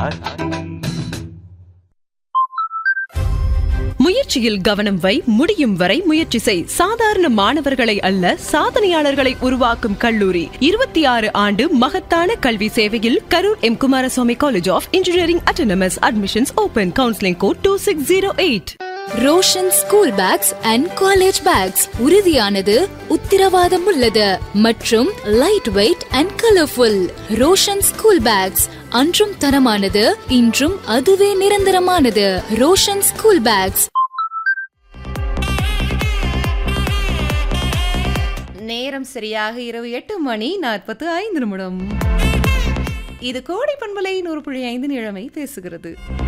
ஆச்சி முயற்சியில் கவனம் வை முடியும் வரை முயற்சி செய் சாதாரண மாணவர்களை அல்ல சாதனையாளர்களை உருவாக்கும் கல்லூரி இருபத்தி ஆறு ஆண்டு மகத்தான கல்வி சேவையில் Karur M Kumaraswamy college of engineering autonomous admissions open counselling code two six zero eight Roshan school bags and college bags உறுதியானது உத்திரவாதம் உள்ளது மற்றும் lightweight and colourful Roshan school bags அன்றும் தரமானது இன்றும் அதுவே நிரந்தரமானது ரோஷன் ஸ்கூல் பேக்ஸ் நேரம் சரியாக இரவு எட்டு மணி நாற்பத்து ஐந்து நிமிடம் இது கோடி பண்பலை நூறு புள்ளி ஐந்து நிழமை பேசுகிறது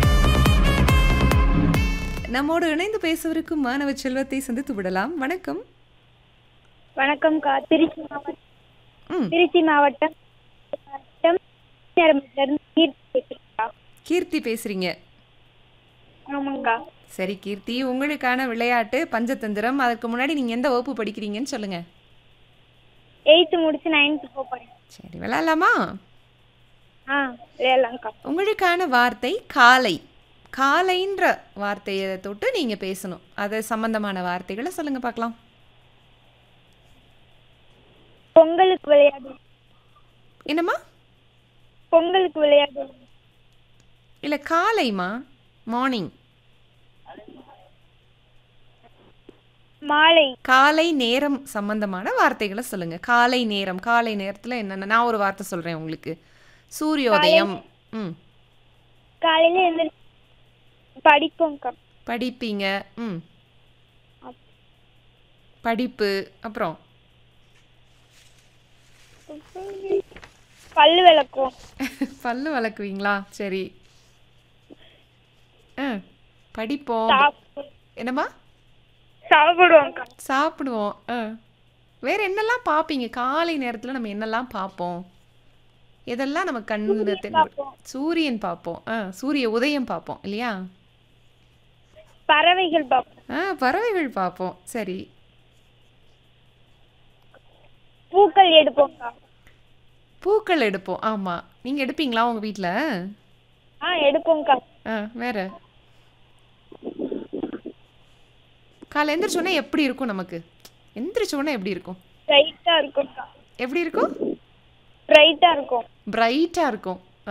நம்மோடு இணைந்து பேசவிருக்கும் மாணவ செல்வத்தை சந்தித்து விடலாம் வணக்கம் வணக்கம்க்கா திருச்சி மாவட்டம் ம் திருச்சி மாவட்டம் மாவட்டம் நேரமிட்டிலிருந்து கீர்த்தி பேசுறேன்க்கா. கீர்த்தி பேசுறீங்க ஆமாங்கக்கா சரி கீர்த்தி உங்களுக்கான விளையாட்டு பஞ்சதந்திரம் அதற்கு முன்னாடி நீங்க எந்த வகுப்பு படிக்கிறீங்கன்னு சொல்லுங்க எயித்து முடிச்சு நைன்த்து போகிறேன் சரி விளையாடலாமா ஆ விளையாடலாம்க்கா உங்களுக்கான வார்த்தை காலை காலைன்ற வார்த்தையை தொட்டு நீங்க பேசணும் அது சம்பந்தமான வார்த்தைகளை சொல்லுங்க பார்க்கலாம் பொங்கலுக்கு விளையாடு என்னம்மா பொங்கலுக்கு விளையாடு இல்லை காலைமா மார்னிங் மாலை காலை நேரம் சம்பந்தமான வார்த்தைகளை சொல்லுங்க காலை நேரம் காலை நேரத்தில் என்னென்ன நான் ஒரு வார்த்தை சொல்றேன் உங்களுக்கு சூரியோதயம் ம் காலையில எழுந்திரிச்சு படிப்போம்க்கா படிப்பீங்க ம் படிப்பு அப்புறம் பல்லு விளக்குவோம் பல்லு வளர்க்குவீங்களா சரி ஆ படிப்போம் சாப்பிடுவோம் என்னம்மா சாப்பிடுவோம்க்கா சாப்பிடுவோம் ஆ வேற என்னெல்லாம் பார்ப்பீங்க காலை நேரத்தில் நம்ம என்னெல்லாம் பார்ப்போம் எதெல்லாம் நம்ம கண்ணு தென்படும் சூரியன் பார்ப்போம் ஆ சூரிய உதயம் பார்ப்போம் இல்லையா பறவைகள் பார்ப்போம் ஆ பறவைகள் பார்ப்போம் சரி பூக்கள் எடுப்போம்க்கா பூக்கள் எடுப்போம் ஆமாம் நீங்கள் எடுப்பீங்களா உங்கள் வீட்டில் ஆ எடுப்போம்க்கா ஆ வேற காலை எந்திரிச்ச உடனே எப்படி இருக்கும் நமக்கு எந்திரிச்ச உடனே எப்படி இருக்கும் பிரைட்டா இருக்கும்க்கா எப்படி இருக்கும் பிரைட்டா இருக்கும் பிரைட்டாக இருக்கும்